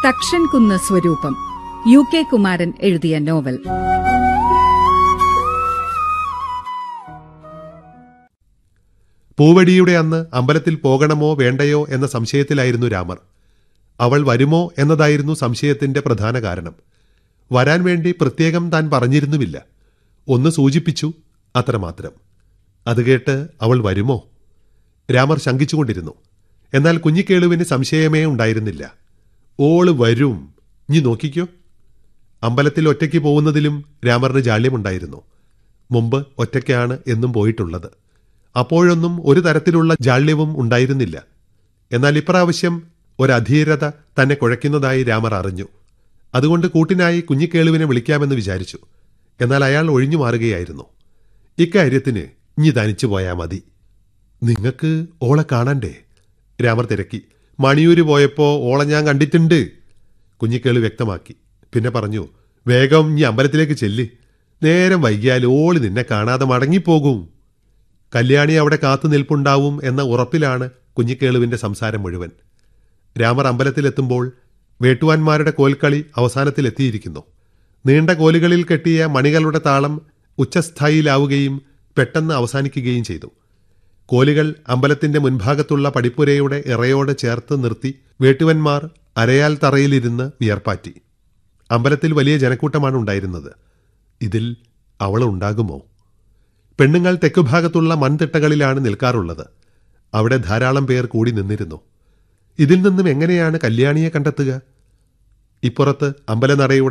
തക്ഷൻകുന്ന് സ്വരൂപം U K Kumaran എഴുതിയ novel പൂവടിയുടെ അന്ന് അമ്പലത്തിൽ പോകണമോ വേണ്ടയോ എന്ന സംശയത്തിലായിരുന്നു രാമർ അവൾ വരുമോ എന്നതായിരുന്നു സംശയത്തിന്റെ പ്രധാന കാരണം വരാൻ വേണ്ടി പ്രത്യേകം താൻ പറഞ്ഞിരുന്നുമില്ല ഒന്ന് സൂചിപ്പിച്ചു അത്രമാത്രം അത് കേട്ട് അവൾ വരുമോ രാമർ ശങ്കിച്ചുകൊണ്ടിരുന്നു എന്നാൽ കുഞ്ഞിക്കേളുവിന് സംശയമേ ഉണ്ടായിരുന്നില്ല ഓള് വരും നീ നോക്കിക്കോ അമ്പലത്തിൽ ഒറ്റയ്ക്ക് പോകുന്നതിലും രാമറിന് ജാള്യമുണ്ടായിരുന്നു മുമ്പ് ഒറ്റയ്ക്കാണ് എന്നും പോയിട്ടുള്ളത് അപ്പോഴൊന്നും ഒരു തരത്തിലുള്ള ജാള്യവും ഉണ്ടായിരുന്നില്ല എന്നാൽ ഇപ്രാവശ്യം ഒരധീരത തന്നെ കുഴയ്ക്കുന്നതായി രാമർ അറിഞ്ഞു അതുകൊണ്ട് കൂട്ടിനായി കുഞ്ഞിക്കേളുവിനെ വിളിക്കാമെന്ന് വിചാരിച്ചു എന്നാൽ അയാൾ ഒഴിഞ്ഞു മാറുകയായിരുന്നു ഇക്കാര്യത്തിന് ഇഞ്ഞി തനിച്ചു പോയാൽ മതി നിങ്ങൾക്ക് ഓളെ കാണണ്ടേ രാമർ തിരക്കി മണിയൂര് പോയപ്പോ ഓളെ ഞാൻ കണ്ടിട്ടുണ്ട് കുഞ്ഞിക്കേള് വ്യക്തമാക്കി പിന്നെ പറഞ്ഞു വേഗം ഇനി അമ്പലത്തിലേക്ക് ചെല്ല് നേരം വൈകിയാൽ ഓള് നിന്നെ കാണാതെ മടങ്ങിപ്പോകും കല്യാണി അവിടെ കാത്തു നിൽപ്പുണ്ടാവും എന്ന ഉറപ്പിലാണ് കുഞ്ഞിക്കേളുവിന്റെ സംസാരം മുഴുവൻ രാമർ അമ്പലത്തിലെത്തുമ്പോൾ വേട്ടുവാന്മാരുടെ കോൽക്കളി അവസാനത്തിലെത്തിയിരിക്കുന്നു നീണ്ട കോലുകളിൽ കെട്ടിയ മണികളുടെ താളം ഉച്ചസ്ഥായിലാവുകയും പെട്ടെന്ന് അവസാനിക്കുകയും ചെയ്തു കോലുകൾ അമ്പലത്തിന്റെ മുൻഭാഗത്തുള്ള പടിപ്പുരയുടെ ഇറയോട് ചേർത്ത് നിർത്തി വേട്ടുവന്മാർ അരയാൽ തറയിലിരുന്ന് വിയർപ്പാറ്റി അമ്പലത്തിൽ വലിയ ജനക്കൂട്ടമാണ് ഉണ്ടായിരുന്നത് ഇതിൽ അവൾ ഉണ്ടാകുമോ പെണ്ണുങ്ങൾ തെക്കുഭാഗത്തുള്ള മൺതിട്ടകളിലാണ് നിൽക്കാറുള്ളത് അവിടെ ധാരാളം പേർ കൂടി നിന്നിരുന്നു ഇതിൽ നിന്നും എങ്ങനെയാണ് കല്യാണിയെ കണ്ടെത്തുക ഇപ്പുറത്ത് അമ്പലനടയുടെ